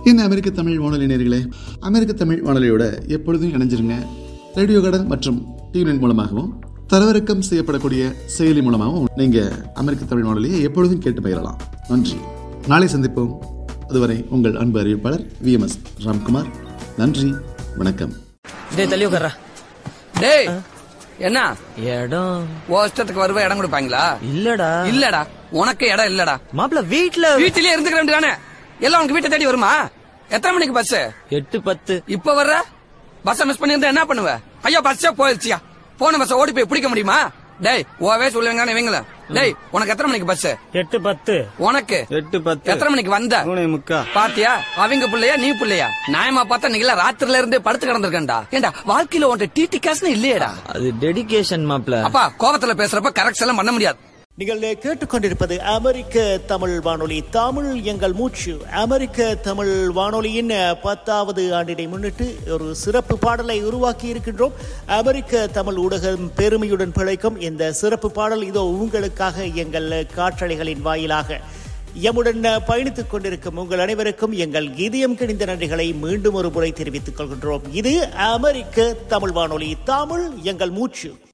என்ன அமெரிக்க தமிழ் வானொலி நேர்களே அமெரிக்க தமிழ் வானொலியோட எப்பொழுதும் இணைஞ்சிருங்க ரேடியோ கார்டன் மற்றும் டியூனின் மூலமாகவும் தரவிறக்கம் செய்யப்படக்கூடிய செயலி மூலமாகவும் நீங்க அமெரிக்க தமிழ் வானொலியை எப்பொழுதும் கேட்டு பயிரலாம் நன்றி நாளை சந்திப்போம் அதுவரை உங்கள் அன்பு அறிவிப்பாளர் வி எம் எஸ் ராம்குமார் நன்றி வணக்கம் டேய் தள்ளி உட்கார்றா டேய் என்ன இடம் ஓ இஷ்டத்துக்கு வருவ இடம் கொடுப்பாங்களா இல்லடா இல்லடா உனக்கு இடம் இல்லடா மாப்பிள வீட்ல வீட்டிலேயே இருந்துக்க வேண்டியதானே எல்லாம் உனக்கு வீட்டை தேடி வருமா எத்தனை மணிக்கு பஸ் எட்டு பத்து இப்ப வர்ற பஸ் மிஸ் பண்ணிருந்தா என்ன பண்ணுவ ஐயோ பஸ்ஸே போயிடுச்சியா போன பஸ் ஓடி போய் பிடிக்க முடியுமா டேய் ஓவே சொல்லுங்க இவங்கள டேய் உனக்கு எத்தனை மணிக்கு பஸ் எட்டு பத்து உனக்கு எட்டு பத்து எத்தனை மணிக்கு வந்த மூணு முக்கா பாத்தியா அவங்க பிள்ளையா நீ பிள்ளையா நியாயமா பார்த்தா நீங்களா ராத்திரில இருந்தே படுத்து கிடந்திருக்கேன்டா ஏண்டா வாழ்க்கையில உன்ட்ட டிடி காசுன்னு இல்லையேடா அது டெடிகேஷன் மாப்பிள அப்பா கோபத்துல பேசுறப்ப கரெக்ட் எல்லாம் பண்ண முடியாது நீங்கள் கேட்டுக்கொண்டிருப்பது அமெரிக்க தமிழ் வானொலி தமிழ் எங்கள் மூச்சு அமெரிக்க தமிழ் வானொலியின் பத்தாவது ஆண்டினை முன்னிட்டு ஒரு சிறப்பு பாடலை உருவாக்கி இருக்கின்றோம் அமெரிக்க தமிழ் ஊடகம் பெருமையுடன் பிழைக்கும் இந்த சிறப்பு பாடல் இதோ உங்களுக்காக எங்கள் காற்றலைகளின் வாயிலாக எம்முடன் பயணித்துக் கொண்டிருக்கும் உங்கள் அனைவருக்கும் எங்கள் இதயம் கிணிந்த நன்றிகளை மீண்டும் ஒரு முறை தெரிவித்துக் கொள்கின்றோம் இது அமெரிக்க தமிழ் வானொலி தமிழ் எங்கள் மூச்சு